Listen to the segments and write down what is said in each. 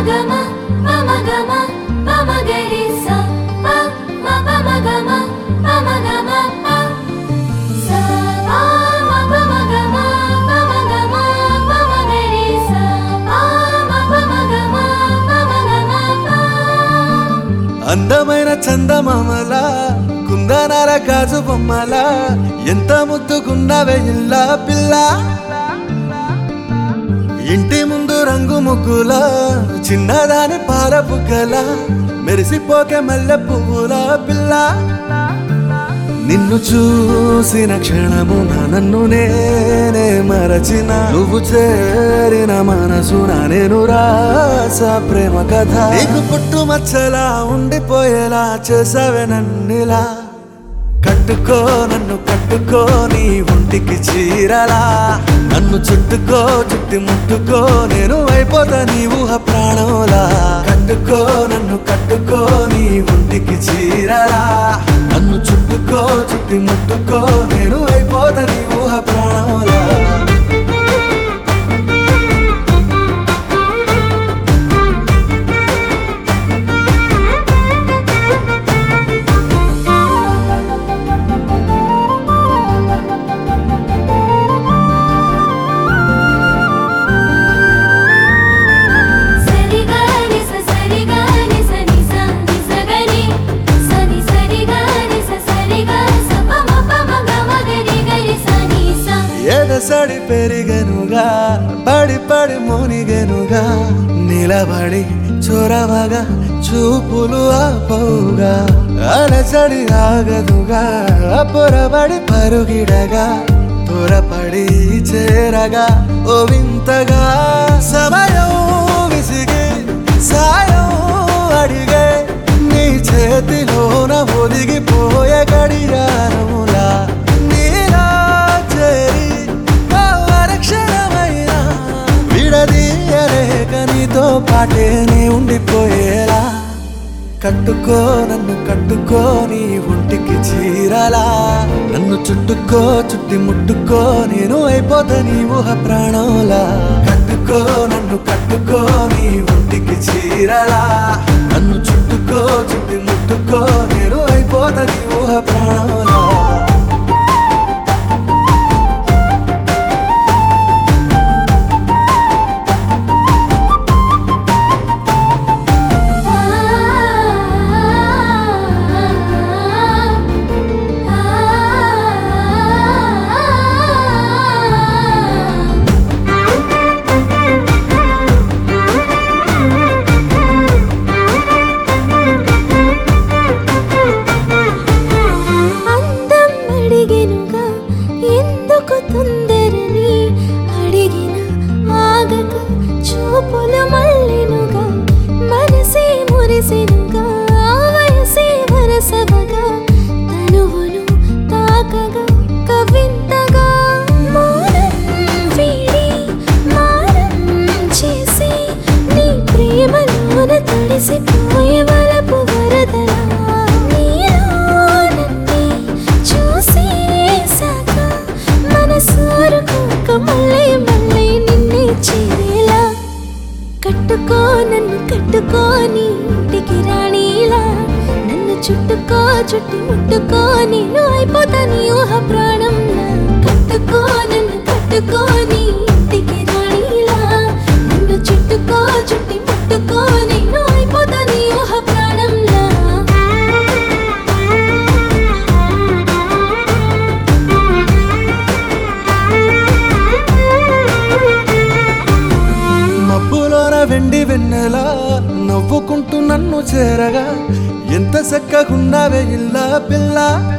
గమ పమ గమ పమ గరి స ప మ పమ గమ పమ గమ ప స ప మ పమ గమ పమ గమ పమ గరి స ప మ పమ గమ పమ గమ ప అందమైన చందమామల కుందనాల గాజు బొమ్మల ఎంత ముద్దుకున్నవే ఇల్లా పిల్ల ఇంటి ముందు రంగు ముగ్గుల చిన్నదాని పాల బుగ్గల మెరిసిపోకే మల్లె పువ్వుల పిల్ల నిన్ను చూసిన క్షణమున నన్ను నేనే మరచిన నువ్వు చేరిన మనసున నేను రాస ప్రేమ కథ నీకు పుట్టు మచ్చలా ఉండిపోయేలా చేసావే నన్నిలా కట్టుకో నన్ను కట్టుకో నీ ఒంటికి చీరలా నన్ను చుట్టుకో చుట్టి ముట్టుకో నేను అయిపోతా నీ ఊహ ప్రాణంలా కట్టుకో నన్ను కట్టుకో నీ ఒంటికి చీరలా నన్ను చుట్టుకో చుట్టి ముట్టుకో నేను అయిపోతా నీ ఊహ ప్రాణంలా సరి గని స సరి గని స ని స ని స గని స ని సరి గని స సరి గ స ప మ ప మ గ మ గరి గరి స ని స ఎదసడి పెరిగెనుగా పడి పడి మునిగెనుగా నిలబడి చొరవగా చూపులు ఆపవుగా అలసడి ఆగదుగా పొరబడి పరుగిడగా త్వరపడి చేరగా ఓ వింతగా సమయం విసిగి సాయం అడిగే నీ చేతిలోన ఒదిగిపోయే గడియారములా నీలా చేరి ఓ అరక్షణమైన విడదీయలేక నీతో పాటే నీ ఉండిపోయేలా కట్టుకో నన్ను కట్టుకో నీ ఒంటికి చీరలా నన్ను చుట్టుకో చుట్టి ముట్టుకో నేను అయిపోతా నీ ఊహ ప్రాణంలా కట్టుకో నన్ను కట్టుకో నీ ఒంటికి చీరలా నన్ను చుట్టుకో చుట్టి ముట్టుకో నేను అయిపోతా నీ ఊహ ప్రాణంలా అందం అడిగెనుగా ఎందుకు తొందరని అడిగిన ఆగక చూపులు మళ్ళెనుగా మనసే మురిసెనుగా వయసే వరసవగా తనువును తాకగా కవింతగా మౌనం వీడి మారం చేసి నీ ప్రేమలోన తడిసిపోయే వలపు వరదలా నీలో నన్నే చూసేశాక మనసూరుకోక మళ్ళీ మళ్ళీ నిన్నే చేరేలా కట్టుకో నన్ను కట్టుకో నీ ఇంటికి రాణిలా నన్ను చుట్టుకో చుట్టి ముట్టుకో నేను అయిపోతా నీ ఊహ ప్రాణంలా కట్టుకో నన్ను కట్టుకో నీ ఇంటికి రాణిలా నన్ను చుట్టుకో చుట్టి ముట్టుకో నేను అయిపోతా నీ ఊహ ప్రాణంలా మబ్బులోన వెండి వెన్నెలా నవ్వుకుంటూ నన్ను చేరగా ఎంత చక్కగున్నావే ఇల్లా పిల్ల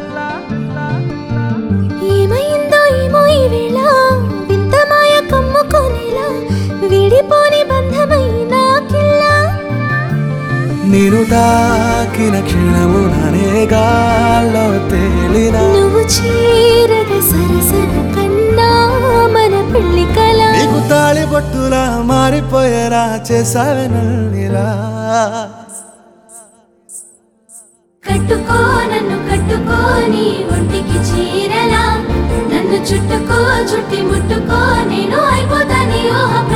ఏమైందో ఏమో ఈ వేళ వింత మాయ కమ్ముకొనేలా విడిపోని బంధమైన కిల్లా నేను తాకిన క్షణము నానే గాల్లో తేలిన నువ్వు చీరగ సరసన కన్నా మన పెళ్లి కల నీకు తాళి బొట్టులా మారిపోయేలా చేసావే నన్నిలా కట్టుకో నన్ను కట్టుకో నీ ఒంటికి చీరలా నన్ను చుట్టుకో చుట్టి ముట్టుకో నేను అయిపోతా నీ ఊహ